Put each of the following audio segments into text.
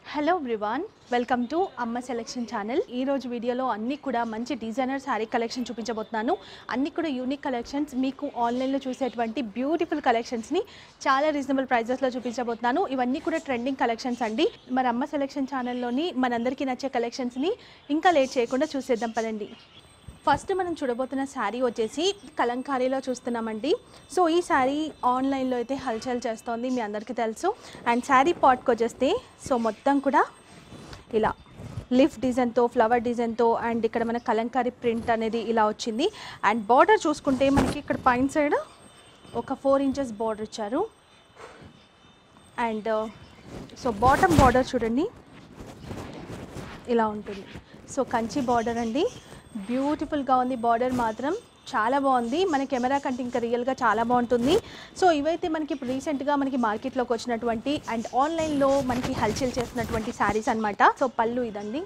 hello everyone welcome to Amma selection channel ఈ రోజు వీడియోలో అన్ని కూడా మంచి డిజైనర్ శారీ కలెక్షన్ చూపించబోతున్నాను అన్ని కూడా యూనిక్ కలెక్షన్స్ మీకు ఆన్లైన్లో చూసేటువంటి బ్యూటిఫుల్ కలెక్షన్స్ని చాలా రీజనబుల్ ప్రైజెస్లో చూపించబోతున్నాను ఇవన్నీ కూడా ట్రెండింగ్ కలెక్షన్స్ అండి మరి అమ్మ సెలెక్షన్ ఛానల్లోని మనందరికీ నచ్చే కలెక్షన్స్ని ఇంకా లేట్ చేయకుండా చూసేద్దాం పదండి ఫస్ట్ మనం చూడబోతున్న శారీ వచ్చేసి కలంకారీలో చూస్తున్నామండి సో ఈ శారీ ఆన్లైన్లో అయితే హల్చల్ చేస్తోంది మీ అందరికీ తెలుసు అండ్ శారీ పాట్కి వచ్చేస్తే సో మొత్తం కూడా ఇలా లిఫ్ డిజైన్తో ఫ్లవర్ డిజైన్తో అండ్ ఇక్కడ మన కలంకారీ ప్రింట్ అనేది ఇలా వచ్చింది అండ్ బార్డర్ చూసుకుంటే మనకి ఇక్కడ పైన సైడ్ ఒక ఫోర్ ఇంచెస్ బార్డర్ ఇచ్చారు అండ్ సో బాటమ్ బార్డర్ చూడండి ఇలా ఉంటుంది సో కంచి బార్డర్ అండి బ్యూటిఫుల్గా ఉంది బార్డర్ మాత్రం చాలా బాగుంది మన కెమెరా కంటే ఇంకా రియల్గా చాలా బాగుంటుంది సో ఇవైతే మనకి ఇప్పుడు రీసెంట్గా మనకి మార్కెట్లోకి వచ్చినటువంటి అండ్ ఆన్లైన్లో మనకి హల్చల్ చేస్తున్నటువంటి శారీస్ అన్నమాట సో పళ్ళు ఇదండి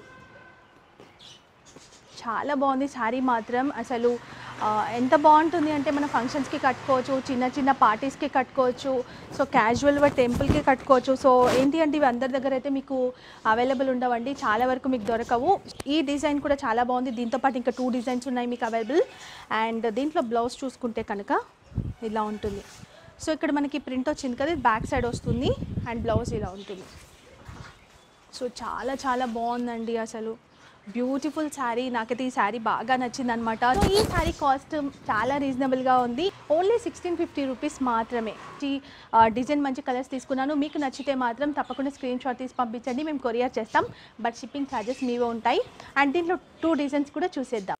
చాలా బాగుంది శారీ మాత్రం అసలు ఆ, ఎంత బాగుంటుంది అంటే మన ఫంక్షన్స్కి కట్టుకోవచ్చు చిన్న చిన్న పార్టీస్కి కట్టుకోవచ్చు సో క్యాజువల్గా టెంపుల్కి కట్టుకోవచ్చు సో ఏంటి అంటే ఇవి అందరి దగ్గర అయితే మీకు అవైలబుల్ ఉండవండి చాలా వరకు మీకు దొరకవు ఈ డిజైన్ కూడా చాలా బాగుంది దీంతో పాటు ఇంకా టూ డిజైన్స్ ఉన్నాయి మీకు అవైలబుల్ అండ్ దీంట్లో బ్లౌజ్ చూసుకుంటే కనుక ఇలా ఉంటుంది సో ఇక్కడ మనకి ప్రింట్ వచ్చింది కదా ఇది బ్యాక్ సైడ్ వస్తుంది అండ్ బ్లౌజ్ ఇలా ఉంటుంది సో చాలా చాలా బాగుందండి అసలు బ్యూటిఫుల్ శారీ నాకైతే ఈ శారీ బాగా నచ్చింది అనమాట సో ఈ శారీ కాస్ట్ చాలా రీజనబుల్గా ఉంది ఓన్లీ సిక్స్టీన్ ఫిఫ్టీ రూపీస్ మాత్రమే ఈ ఆ, డిజైన్ మంచి కలర్స్ తీసుకున్నాను మీకు నచ్చితే మాత్రం తప్పకుండా స్క్రీన్ షాట్ తీసి పంపించండి మేము కొరియర్ చేస్తాం బట్ షిప్పింగ్ ఛార్జెస్ మీవే ఉంటాయి అండ్ దీంట్లో టూ డిజైన్స్ కూడా చూసేద్దాం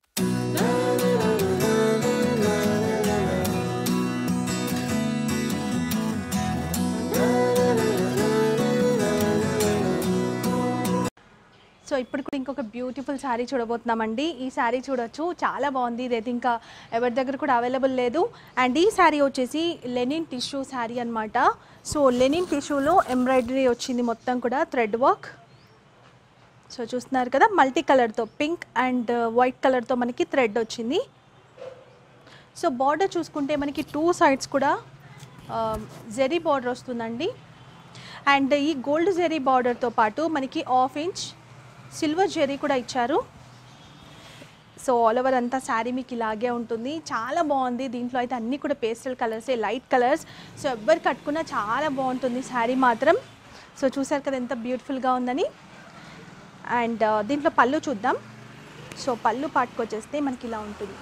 సో ఇప్పుడు కూడా ఇంకొక బ్యూటిఫుల్ శారీ చూడబోతున్నామండి ఈ శారీ చూడొచ్చు చాలా బాగుంది ఇదైతే ఇంకా ఎవరి దగ్గర కూడా అవైలబుల్ లేదు అండ్ ఈ శారీ వచ్చేసి లెనిన్ టిష్యూ శారీ అన్నమాట సో లెనిన్ టిష్యూలో ఎంబ్రాయిడరీ వచ్చింది మొత్తం కూడా థ్రెడ్ వర్క్ సో చూస్తున్నారు కదా మల్టీ కలర్తో పింక్ అండ్ వైట్ కలర్తో మనకి థ్రెడ్ వచ్చింది సో బార్డర్ చూసుకుంటే మనకి టూ సైడ్స్ కూడా జెరీ బార్డర్ వస్తుందండి అండ్ ఈ గోల్డ్ జెరీ బార్డర్తో పాటు మనకి హాఫ్ ఇంచ్ సిల్వర్ జెరీ కూడా ఇచ్చారు సో ఆల్ ఓవర్ అంతా శారీ మీకు ఇలాగే ఉంటుంది చాలా బాగుంది దీంట్లో అయితే అన్నీ కూడా పేస్టల్ కలర్సే లైట్ కలర్స్ సో ఎవ్వరు కట్టుకున్నా చాలా బాగుంటుంది శారీ మాత్రం సో చూసారు కదా ఎంత బ్యూటిఫుల్గా ఉందని అండ్ దీంట్లో పళ్ళు చూద్దాం సో పళ్ళు పాటుకొచ్చేస్తే మనకి ఇలా ఉంటుంది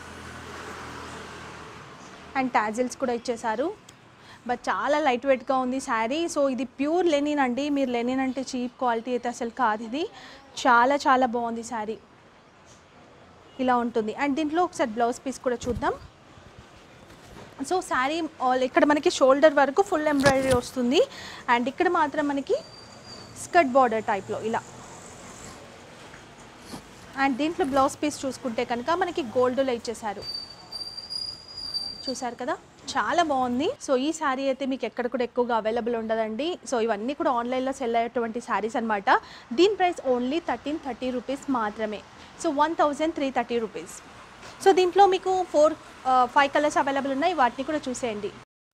అండ్ టాజిల్స్ కూడా ఇచ్చేసారు బట్ చాలా లైట్ వెయిట్గా ఉంది శారీ సో ఇది ప్యూర్ లెనిన్ అండి మీరు లెనిన్ అంటే చీప్ క్వాలిటీ అయితే అసలు కాదు ఇది చాలా చాలా బాగుంది శారీ ఇలా ఉంటుంది అండ్ దీంట్లో ఒకసారి బ్లౌజ్ పీస్ కూడా చూద్దాం సో శారీ ఆల్ ఇక్కడ మనకి షోల్డర్ వరకు ఫుల్ ఎంబ్రాయిడరీ వస్తుంది అండ్ ఇక్కడ మాత్రం మనకి స్కర్ట్ బార్డర్ టైప్లో ఇలా అండ్ దీంట్లో బ్లౌజ్ పీస్ చూసుకుంటే కనుక మనకి గోల్డ్లో ఇచ్చేసారు చూసారు కదా చాలా బాగుంది సో ఈ శారీ అయితే మీకు ఎక్కడ కూడా ఎక్కువగా అవైలబుల్ ఉండదండి సో ఇవన్నీ కూడా ఆన్లైన్లో సెల్ అయ్యేటువంటి శారీస్ అనమాట దీని price only thirteen thirty rupees మాత్రమే so one thousand three thirty rupees so దీంట్లో మీకు ఫోర్ ఫైవ్ కలర్స్ అవైలబుల్ ఉన్నాయి వాటిని కూడా చూసేయండి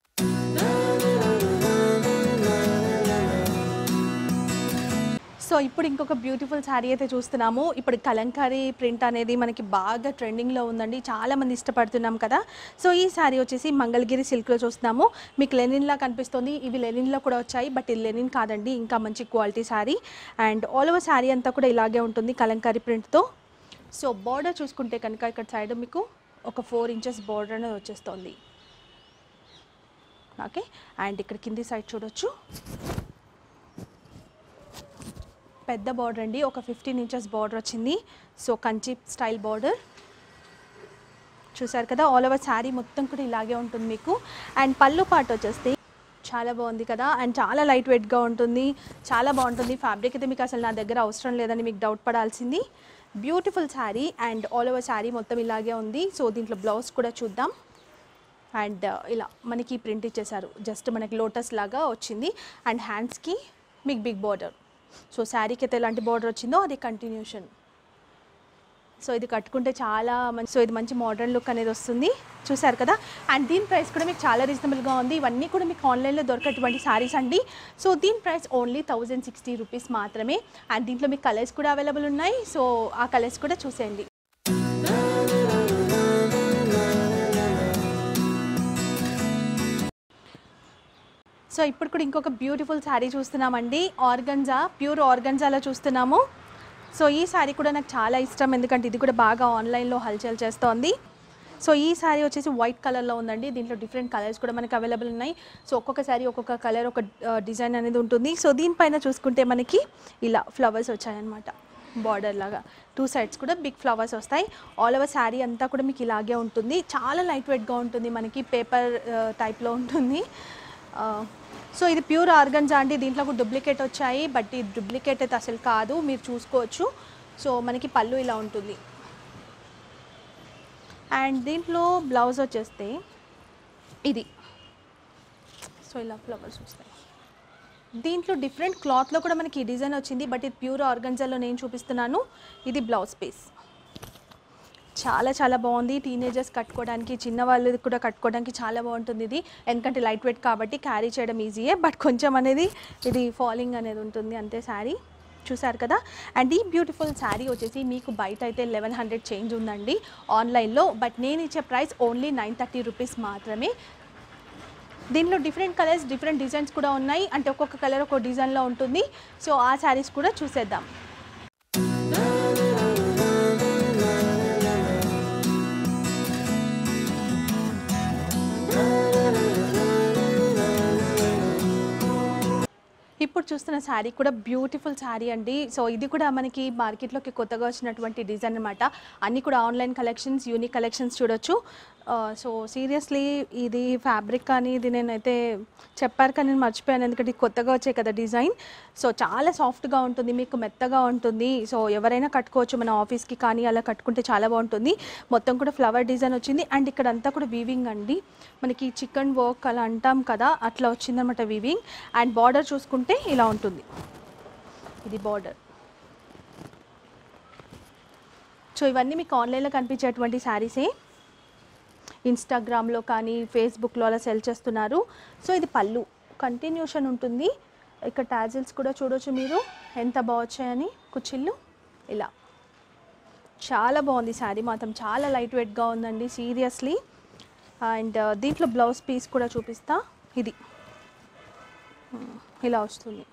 సో ఇప్పుడు ఇంకొక బ్యూటిఫుల్ శారీ అయితే చూస్తున్నాము ఇప్పుడు కలంకారీ ప్రింట్ అనేది మనకి బాగా ట్రెండింగ్లో ఉందండి చాలా మంది ఇష్టపడుతున్నాం కదా సో ఈ శారీ వచ్చేసి మంగళగిరి సిల్క్లో చూస్తున్నాము మీకు లెనిన్లా కనిపిస్తుంది ఇవి లెనిన్లో కూడా వచ్చాయి బట్ ఇది లెనిన్ కాదండి ఇంకా మంచి quality sari and all over sari అంతా కూడా ఇలాగే ఉంటుంది కలంకారీ ప్రింట్తో సో బార్డర్ చూసుకుంటే కనుక ఇక్కడ సైడ్ మీకు ఒక ఫోర్ ఇంచెస్ బార్డర్ అనేది వచ్చేస్తుంది ఓకే అండ్ ఇక్కడ కింది సైడ్ చూడొచ్చు పెద్ద బార్డర్ అండి ఒక ఫిఫ్టీన్ ఇంచెస్ బార్డర్ వచ్చింది సో కంచి స్టైల్ బార్డర్ చూసారు కదా ఆల్ ఓవర్ శారీ మొత్తం కూడా ఇలాగే ఉంటుంది మీకు అండ్ పళ్ళు పాటు వచ్చేస్తే చాలా బాగుంది కదా అండ్ చాలా లైట్ వెయిట్గా ఉంటుంది చాలా బాగుంటుంది ఫ్యాబ్రిక్ అయితే మీకు అసలు నా దగ్గర అవసరం లేదని మీకు డౌట్ పడాల్సింది beautiful sari and all over sari మొత్తం ఇలాగే ఉంది సో దీంట్లో బ్లౌజ్ కూడా చూద్దాం అండ్ ఇలా మనకి ప్రింట్ ఇచ్చేసారు జస్ట్ మనకి లోటస్ లాగా వచ్చింది అండ్ హ్యాండ్స్కి మీకు బిగ్ బార్డర్ సో శారీకి అయితే ఎలాంటి బార్డర్ వచ్చిందో అది కంటిన్యూషన్ సో ఇది కట్టుకుంటే చాలా మంచి సో ఇది మంచి మోడర్న్ లుక్ అనేది వస్తుంది చూసారు కదా అండ్ దీని ప్రైస్ కూడా మీకు చాలా రీజనబుల్గా ఉంది ఇవన్నీ కూడా మీకు ఆన్లైన్లో దొరికేటువంటి శారీస్ అండి సో దీని price only thousand sixty rupees మాత్రమే అండ్ దీంట్లో మీకు కలర్స్ కూడా అవైలబుల్ ఉన్నాయి సో ఆ కలర్స్ కూడా చూసేయండి సో ఇప్పుడు కూడా ఇంకొక బ్యూటిఫుల్ శారీ చూస్తున్నామండి ఆర్గంజా ప్యూర్ ఆర్గంజాలో చూస్తున్నాము సో ఈ శారీ కూడా నాకు చాలా ఇష్టం ఎందుకంటే ఇది కూడా బాగా ఆన్లైన్లో హల్చల్ చేస్తోంది సో ఈ శారీ వచ్చేసి వైట్ కలర్లో ఉందండి దీంట్లో డిఫరెంట్ కలర్స్ కూడా మనకి అవైలబుల్ ఉన్నాయి సో ఒక్కొక్క శారీ ఒక్కొక్క కలర్ ఒక డిజైన్ అనేది ఉంటుంది సో దీనిపైన చూసుకుంటే మనకి ఇలా ఫ్లవర్స్ వచ్చాయన్నమాట బార్డర్ లాగా టూ సైడ్స్ కూడా బిగ్ ఫ్లవర్స్ వస్తాయి ఆల్ ఓవర్ శారీ అంతా కూడా మీకు ఇలాగే ఉంటుంది చాలా లైట్ వెయిట్గా ఉంటుంది మనకి పేపర్ టైప్లో ఉంటుంది ఆ, సో ఇది ప్యూర్ ఆర్గన్జా అండి దీంట్లో కూడా డూప్లికేట్ వచ్చాయి బట్ ఈ డూప్లికేట్ అయితే అసలు కాదు మీరు చూసుకోవచ్చు సో మనకి పళ్ళు ఇలా ఉంటుంది అండ్ దీంట్లో బ్లౌజ్ వచ్చేస్తే ఇది సో ఇలా ఫ్లవర్స్ వస్తాయి దీంట్లో డిఫరెంట్ క్లాత్లో కూడా మనకి ఈ డిజైన్ వచ్చింది బట్ ఇది ప్యూర్ ఆర్గన్జాలో నేను చూపిస్తున్నాను ఇది బ్లౌజ్ పీస్ చాలా చాలా బాగుంది టీనేజర్స్ కట్టుకోవడానికి చిన్న వాళ్ళు కూడా కట్టుకోవడానికి చాలా బాగుంటుంది ఇది ఎందుకంటే లైట్ వెయిట్ కాబట్టి క్యారీ చేయడం ఈజీయే బట్ కొంచెం అనేది ఇది ఫాలింగ్ అనేది ఉంటుంది అంతే శారీ చూసారు కదా అండ్ ఈ బ్యూటిఫుల్ శారీ వచ్చేసి మీకు బయట అయితే లెవెన్ హండ్రెడ్ చేంజ్ ఉందండి ఆన్లైన్లో బట్ నేను ఇచ్చే price only nine thirty rupees మాత్రమే దీనిలో డిఫరెంట్ కలర్స్ డిఫరెంట్ డిజైన్స్ కూడా ఉన్నాయి అంటే ఒక్కొక్క కలర్ ఒక్కొక్క డిజైన్లో ఉంటుంది సో ఆ శారీస్ కూడా చూసేద్దాం ఇప్పుడు చూస్తున్న శారీ కూడా బ్యూటిఫుల్ శారీ అండి సో ఇది కూడా మనకి మార్కెట్లోకి కొత్తగా వచ్చినటువంటి డిజైన్ అనమాట అన్నీ కూడా ఆన్లైన్ కలెక్షన్స్ యూనిక్ కలెక్షన్స్ చూడొచ్చు సో సీరియస్లీ ఇది ఫ్యాబ్రిక్ కానీ ఇది నేనైతే చెప్పారు కానీ నేను మర్చిపోయాను ఎందుకంటే ఇది కొత్తగా వచ్చాయి కదా డిజైన్ సో చాలా సాఫ్ట్గా ఉంటుంది మీకు మెత్తగా ఉంటుంది సో ఎవరైనా కట్టుకోవచ్చు మన ఆఫీస్కి కానీ అలా కట్టుకుంటే చాలా బాగుంటుంది మొత్తం కూడా ఫ్లవర్ డిజైన్ వచ్చింది అండ్ ఇక్కడ అంతా కూడా వీవింగ్ అండి మనకి చికెన్ వర్క్ అలా అంటాం కదా అట్లా వచ్చిందనమాట వీవింగ్ అండ్ బార్డర్ చూసుకుంటే ఇలా ఉంటుంది ఇది బార్డర్ సో ఇవన్నీ మీకు ఆన్లైన్లో కనిపించేటువంటి శారీసే ఇన్స్టాగ్రామ్లో కానీ ఫేస్బుక్లో అలా సెల్ చేస్తున్నారు సో ఇది పళ్ళు కంటిన్యూషన్ ఉంటుంది ఇక్కడ టాజిల్స్ కూడా చూడొచ్చు మీరు ఎంత బాగొచ్చాయని కుచ్చిళ్ళు ఇలా చాలా బాగుంది శారీ మాత్రం చాలా లైట్ వెయిట్గా ఉందండి సీరియస్లీ అండ్ దీంట్లో బ్లౌజ్ పీస్ కూడా చూపిస్తా ఇది ఉమ్, ఇలా వస్తుంది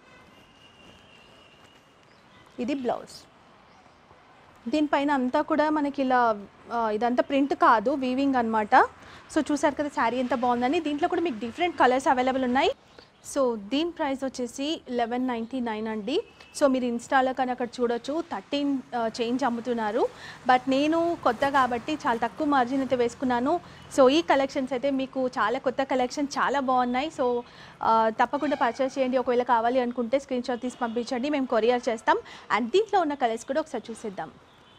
ఇది బ్లౌజ్ దీనిపైన అంతా కూడా మనకి ఇలా ఆ, ఇదంతా ప్రింట్ కాదు వీవింగ్ అన్నమాట సో చూసారు కదా శారీ ఎంత బాగుందని దీంట్లో కూడా మీకు డిఫరెంట్ కలర్స్ అవైలబుల్ ఉన్నాయి సో దీని ప్రైస్ వచ్చేసి లెవెన్ నైంటీ నైన్ అండి సో మీరు ఇన్స్టాలో కానీ అక్కడ చూడొచ్చు థర్టీన్ చేంజ్ అమ్ముతున్నారు బట్ నేను కొత్త కాబట్టి చాలా తక్కువ మార్జిన్ అయితే వేసుకున్నాను సో ఈ కలెక్షన్స్ అయితే మీకు చాలా కొత్త కలెక్షన్ చాలా బాగున్నాయి సో ఆ, తప్పకుండా పర్చేస్ చేయండి ఒకవేళ కావాలి అనుకుంటే స్క్రీన్ షాట్ తీసి పంపించండి మేము కొరియర్ చేస్తాం అండ్ దీంట్లో ఉన్న కలర్స్ కూడా ఒకసారి చూసేద్దాం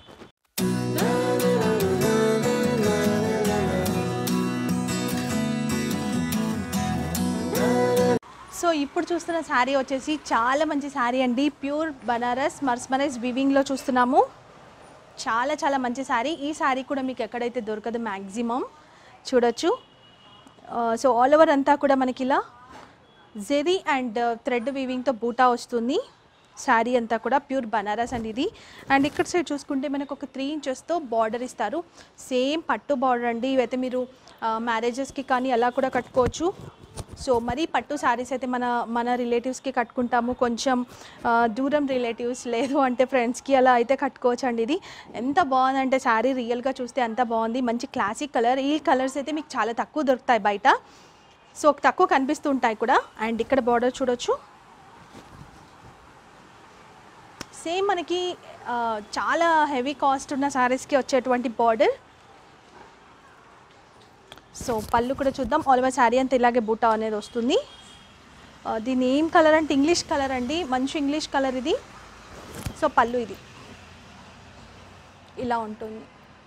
సో ఇప్పుడు చూస్తున్న శారీ వచ్చేసి చాలా మంచి శారీ అండి ప్యూర్ బనారస్ మర్స్మరైజ్ వివింగ్లో చూస్తున్నాము చాలా చాలా మంచి శారీ ఈ శారీ కూడా మీకు ఎక్కడైతే దొరకదు మ్యాక్సిమం చూడొచ్చు సో ఆల్ ఓవర్ అంతా కూడా మనకి ఇలా జెరీ అండ్ థ్రెడ్ వీవింగ్తో బూటా వస్తుంది శారీ అంతా కూడా ప్యూర్ బనారస్ అండి ఇది అండ్ ఇక్కడ సైడ్ చూసుకుంటే మనకు ఒక త్రీ ఇంచెస్తో బార్డర్ ఇస్తారు సేమ్ పట్టు బార్డర్ అండి ఇవైతే మీరు మ్యారేజెస్కి కానీ అలా కూడా కట్టుకోవచ్చు సో మరీ పట్టు శారీస్ అయితే మన మన రిలేటివ్స్కి కట్టుకుంటాము కొంచెం ఆ, దూరం రిలేటివ్స్ లేదు అంటే ఫ్రెండ్స్కి అలా అయితే కట్టుకోవచ్చు అండి ఇది ఎంత బాగుందంటే శారీ రియల్గా చూస్తే అంత బాగుంది మంచి క్లాసిక్ కలర్ ఈ కలర్స్ అయితే మీకు చాలా తక్కువ దొరుకుతాయి బయట సో తక్కువ కనిపిస్తూ ఉంటాయి కూడా అండ్ ఇక్కడ బార్డర్ చూడొచ్చు సేమ్ మనకి ఆ, చాలా హెవీ కాస్ట్ ఉన్న శారీస్కి వచ్చేటువంటి బార్డర్ సో పళ్ళు కూడా చూద్దాం ఆల్ ఓవర్ శారీ అంతా ఇలాగే బూటా అనేది వస్తుంది ఆ, దీని ఏం కలర్ అంటే ఇంగ్లీష్ కలర్ అండి మంచి ఇంగ్లీష్ కలర్ ఇది సో పళ్ళు ఇది ఇలా ఉంటుంది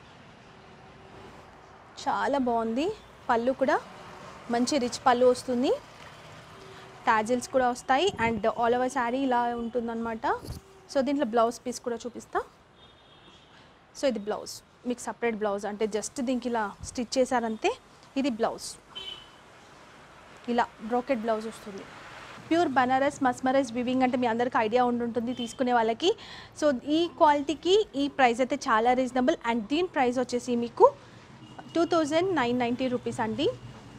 చాలా బాగుంది పళ్ళు కూడా మంచి రిచ్ పళ్ళు వస్తుంది టాజిల్స్ కూడా వస్తాయి అండ్ ఆల్ ఓవర్ శారీ ఇలా ఉంటుందన్నమాట సో దీంట్లో బ్లౌజ్ పీస్ కూడా చూపిస్తా సో ఇది బ్లౌజ్ మీకు సపరేట్ బ్లౌజ్ అంటే జస్ట్ దీనికి ఇలా స్టిచ్ చేశారంతే ఇది బ్లౌజ్ ఇలా బ్రోకెట్ బ్లౌజ్ వస్తుంది ప్యూర్ బనారస్ మస్మరైజ్ వివింగ్ అంటే మీ అందరికి ఐడియా ఉండుంటుంది తీసుకునే వాళ్ళకి సో ఈ క్వాలిటీకి ఈ ప్రైస్ అయితే చాలా రీజనబుల్ అండ్ దీని ప్రైస్ వచ్చేసి మీకు two thousand nine ninety rupees అండి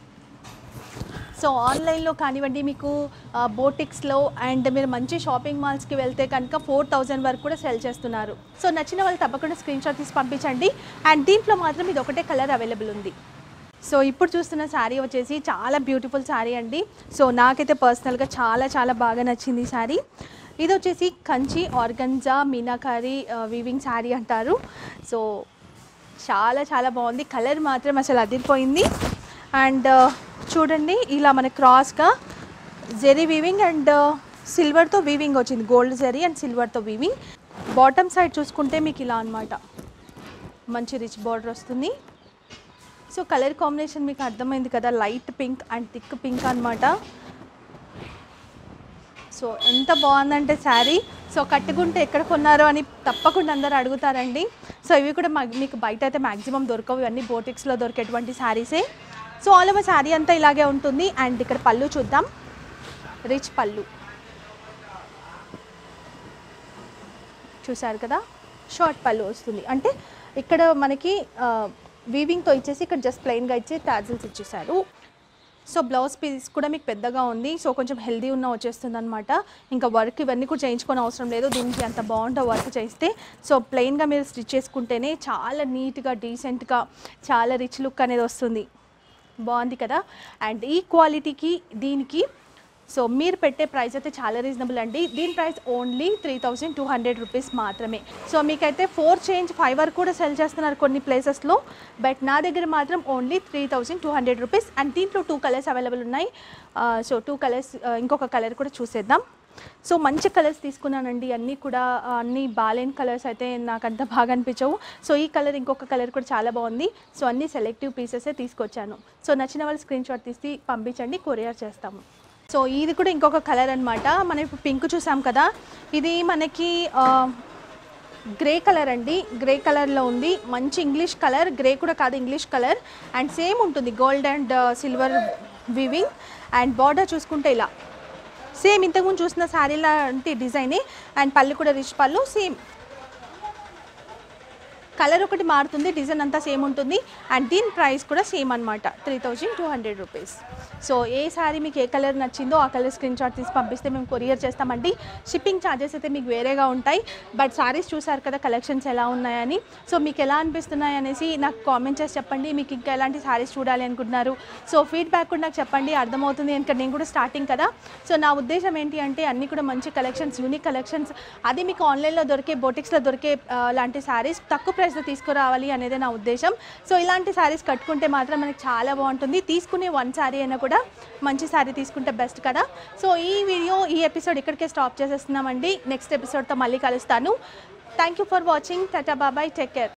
సో ఆన్లైన్లో కానివ్వండి మీకు బోటిక్స్లో అండ్ మీరు మంచి షాపింగ్ మాల్స్కి వెళ్తే కనుక ఫోర్ థౌజండ్ వరకు కూడా సెల్ చేస్తున్నారు సో నచ్చిన వాళ్ళు తప్పకుండా స్క్రీన్ షాట్ తీసి పంపించండి అండ్ దీంట్లో మాత్రం ఇది ఒకటే కలర్ అవైలబుల్ ఉంది సో ఇప్పుడు చూస్తున్న శారీ వచ్చేసి చాలా బ్యూటిఫుల్ శారీ అండి సో నాకైతే పర్సనల్గా చాలా చాలా బాగా నచ్చింది ఈ శారీ ఇది వచ్చేసి కంచి ఆర్గంజా మీనాకారి వీవింగ్ శారీ అంటారు సో చాలా చాలా బాగుంది కలర్ మాత్రం అసలు అదిరిపోయింది అండ్ చూడండి ఇలా మన క్రాస్గా జెరీ వీవింగ్ అండ్ సిల్వర్తో వీవింగ్ వచ్చింది గోల్డ్ జెరీ అండ్ సిల్వర్తో వీవింగ్ బాటమ్ సైడ్ చూసుకుంటే మీకు ఇలా అన్నమాట మంచి రిచ్ బార్డర్ వస్తుంది సో కలర్ కాంబినేషన్ మీకు అర్థమైంది కదా light pink and thick pink అన్నమాట సో ఎంత బాగుందంటే శారీ సో కట్టుకుంటే ఎక్కడ కొన్నారో అని తప్పకుండా అందరూ అడుగుతారండి సో ఇవి కూడా మా- మీకు బయట అయితే మ్యాక్సిమం దొరకవు ఇవన్నీ బోటిక్స్లో దొరికేటువంటి శారీసే సో ఆల్ ఓవర్ శారీ అంతా ఇలాగే ఉంటుంది అండ్ ఇక్కడ పళ్ళు చూద్దాం రిచ్ పళ్ళు చూసారు కదా షార్ట్ పళ్ళు వస్తుంది అంటే ఇక్కడ మనకి వీవింగ్తో ఇచ్చేసి ఇక్కడ జస్ట్ ప్లెయిన్గా ఇచ్చి టాజిల్స్ ఇచ్చేసారు సో బ్లౌజ్ పీస్ కూడా మీకు పెద్దగా ఉంది సో కొంచెం హెల్దీ ఉన్న వచ్చేస్తుంది అనమాట ఇంకా వర్క్ ఇవన్నీ కూడా చేయించుకొని అవసరం లేదు దీనికి అంత బాగుంటుంది వర్క్ చేస్తే సో ప్లెయిన్గా మీరు స్టిచ్ చేసుకుంటేనే చాలా నీట్గా డీసెంట్గా చాలా రిచ్ లుక్ అనేది వస్తుంది బాగుంది కదా అండ్ ఈ క్వాలిటీకి దీనికి సో మీరు పెట్టే ప్రైస్ అయితే చాలా రీజనబుల్ అండి దీని price only three thousand two hundred rupees మాత్రమే సో మీకైతే ఫోర్ చేంజ్ ఫైవ్ వరకు కూడా సెల్ చేస్తున్నారు కొన్ని ప్లేసెస్లో బట్ నా దగ్గర మాత్రం only three thousand two hundred rupees and దీంట్లో టూ కలర్స్ అవైలబుల్ ఉన్నాయి సో టూ కలర్స్ ఇంకొక కలర్ కూడా చూసేద్దాం సో మంచి కలర్స్ తీసుకున్నానండి అన్నీ కూడా ఆ, అన్నీ బాలేని కలర్స్ అయితే నాకు అంత బాగా అనిపించవు సో ఈ కలర్ ఇంకొక కలర్ కూడా చాలా బాగుంది సో అన్ని సెలెక్టివ్ పీసెసే తీసుకొచ్చాను సో నచ్చిన వాళ్ళు స్క్రీన్ షాట్ తీసి పంపించండి కొరియర్ చేస్తాము సో ఇది కూడా ఇంకొక కలర్ అన్నమాట మనం ఇప్పుడు పింక్ చూసాం కదా ఇది మనకి ఆ, గ్రే కలర్ అండి గ్రే కలర్లో ఉంది మంచి ఇంగ్లీష్ కలర్ గ్రే కూడా కాదు ఇంగ్లీష్ కలర్ అండ్ సేమ్ ఉంటుంది gold and silver weaving and border చూసుకుంటే ఇలా సేమ్ ఇంతకుముందు చూసిన శారీ లాంటి డిజైనే అండ్ పళ్ళు కూడా రిచ్ పళ్ళు సేమ్ కలర్ ఒకటి మారుతుంది డిజైన్ అంతా సేమ్ ఉంటుంది అండ్ దీని ప్రైస్ కూడా సేమ్ అనమాట three thousand two hundred rupees so ఏ శారీ మీకు ఏ కలర్ నచ్చిందో ఆ కలర్ స్క్రీన్ షాట్ తీసి పంపిస్తే మేము కొరియర్ చేస్తామండి షిప్పింగ్ ఛార్జెస్ అయితే మీకు వేరేగా ఉంటాయి బట్ శారీస్ చూసారు కదా కలెక్షన్స్ ఎలా ఉన్నాయని సో మీకు ఎలా అనిపిస్తున్నాయి అనేసి నాకు కామెంట్ చేసి చెప్పండి మీకు ఇంకా ఎలాంటి శారీస్ చూడాలి అనుకుంటున్నారు సో ఫీడ్బ్యాక్ కూడా నాకు చెప్పండి అర్థమవుతుంది ఎందుకంటే నేను కూడా స్టార్టింగ్ కదా సో నా ఉద్దేశం ఏంటి అంటే అన్ని కూడా మంచి కలెక్షన్స్ యూనిక్ కలెక్షన్స్ అది మీకు ఆన్లైన్లో దొరికే బొటిక్స్లో దొరికే ఆ, లాంటి శారీస్ తక్కువ ప్రైస్లో తీసుకురావాలి అనేది నా ఉద్దేశం సో ఇలాంటి శారీస్ కట్టుకుంటే మాత్రం మనకి చాలా బాగుంటుంది తీసుకునే వన్ శారీ అయినా కూడా మంచి శారీ తీసుకుంటే బెస్ట్ కదా సో ఈ వీడియో ఈ ఎపిసోడ్ ఇక్కడికే స్టాప్ చేసేస్తున్నామండి నెక్స్ట్ ఎపిసోడ్తో మళ్ళీ కలుస్తాను thank you for watching tata bye bye take care